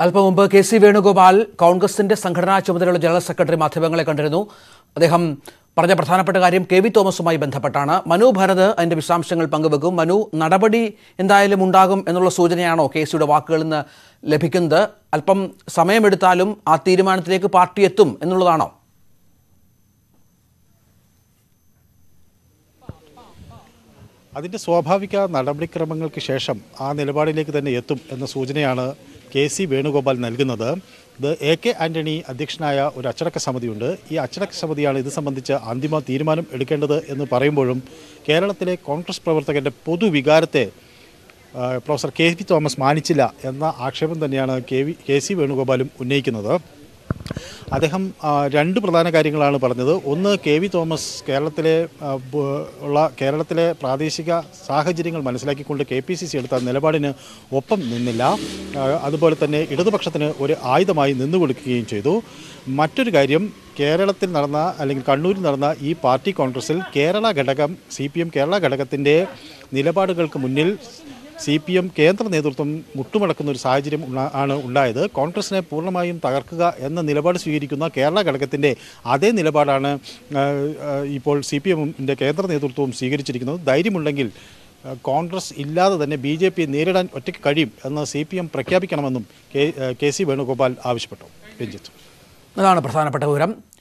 അല്പം മുമ്പ് K C Venugopal കോൺഗ്രസിന്റെ സംഘടനാ ചുമതലയുള്ള ജനറൽ സെക്രട്ടറി മാധ്യമങ്ങളെ കണ്ടിരുന്നു അദ്ദേഹം പറഞ്ഞ പ്രധാനപ്പെട്ട കാര്യം കെ വി തോമസുമായി ബന്ധപ്പെട്ടാണ് മനു ഭരത് അതിന്റെ വിശദാംശങ്ങൾ പങ്കുവെക്കും മനു നടപടി എന്തായാലും ഉണ്ടാകും എന്നുള്ള സൂചനയാണോ കെ സിയുടെ വാക്കുകളിൽ നിന്ന് ലഭിക്കുന്നത് അല്പം സമയമെടുത്താലും ആ തീരുമാനത്തിലേക്ക് പാർട്ടി എത്തും എന്നുള്ളതാണോ അതിൻ്റെ സ്വാഭാവിക നടപടിക്രമങ്ങൾക്ക് ശേഷം ആ നിലപാടിലേക്ക് തന്നെ എത്തും എന്ന സൂചനയാണ് കെ സി വേണുഗോപാൽ നൽകുന്നത് ഇത് എ കെ ആൻ്റണി അധ്യക്ഷനായ ഒരു അച്ചടക്ക സമിതിയുണ്ട് ഈ അച്ചടക്ക സമിതിയാണ് ഇത് സംബന്ധിച്ച് അന്തിമ തീരുമാനം എടുക്കേണ്ടത് എന്ന് പറയുമ്പോഴും കേരളത്തിലെ കോൺഗ്രസ് പ്രവർത്തകരുടെ പൊതുവികാരത്തെ ആ, പ്രൊഫസർ കെ വി തോമസ് മാനിച്ചില്ല എന്ന ആക്ഷേപം തന്നെയാണ് കെ വി കെ സി വേണുഗോപാലും ഉന്നയിക്കുന്നത് അദ്ദേഹം ആ, രണ്ട് പ്രധാന കാര്യങ്ങളാണ് പറഞ്ഞത് ഒന്ന് കെ വി തോമസ് കേരളത്തിലെ ആ, ബ- ഉള്ള കേരളത്തിലെ പ്രാദേശിക സാഹചര്യങ്ങൾ മനസ്സിലാക്കിക്കൊണ്ട് കെ പി സി സി എടുത്ത നിലപാടിന് ഒപ്പം നിന്നില്ല ആ, അതുപോലെ തന്നെ ഇടതുപക്ഷത്തിന് ഒരു ആയുധമായി നിന്നു കൊടുക്കുകയും ചെയ്തു മറ്റൊരു കാര്യം കേരളത്തിൽ നടന്ന അല്ലെങ്കിൽ കണ്ണൂരിൽ നടന്ന ഈ പാർട്ടി കോൺഗ്രസിൽ കേരള ഘടകം സി പി എം കേരള ഘടകത്തിൻ്റെ നിലപാടുകൾക്ക് മുന്നിൽ സി പി എം കേന്ദ്ര നേതൃത്വം മുട്ടുമടക്കുന്ന ഒരു സാഹചര്യം ഉള്ള- ആണ് ഉണ്ടായത് കോൺഗ്രസിനെ പൂർണ്ണമായും തകർക്കുക എന്ന നിലപാട് സ്വീകരിക്കുന്ന കേരള ഘടകത്തിൻ്റെ അതേ നിലപാടാണ് ആ, ആ, ഇപ്പോൾ സി പി എമ്മിൻ്റെ കേന്ദ്ര നേതൃത്വവും സ്വീകരിച്ചിരിക്കുന്നത് ധൈര്യമുണ്ടെങ്കിൽ ആ, കോൺഗ്രസ് ഇല്ലാതെ തന്നെ ബി ജെ പിയെ നേരിടാൻ ഒറ്റയ്ക്ക് കഴിയും എന്ന് സി പി എം പ്രഖ്യാപിക്കണമെന്നും കെ ആ, കെ സി വേണുഗോപാൽ ആവശ്യപ്പെട്ടു രഞ്ജിത്ത് അതാണ് പ്രധാനപ്പെട്ട വിവരം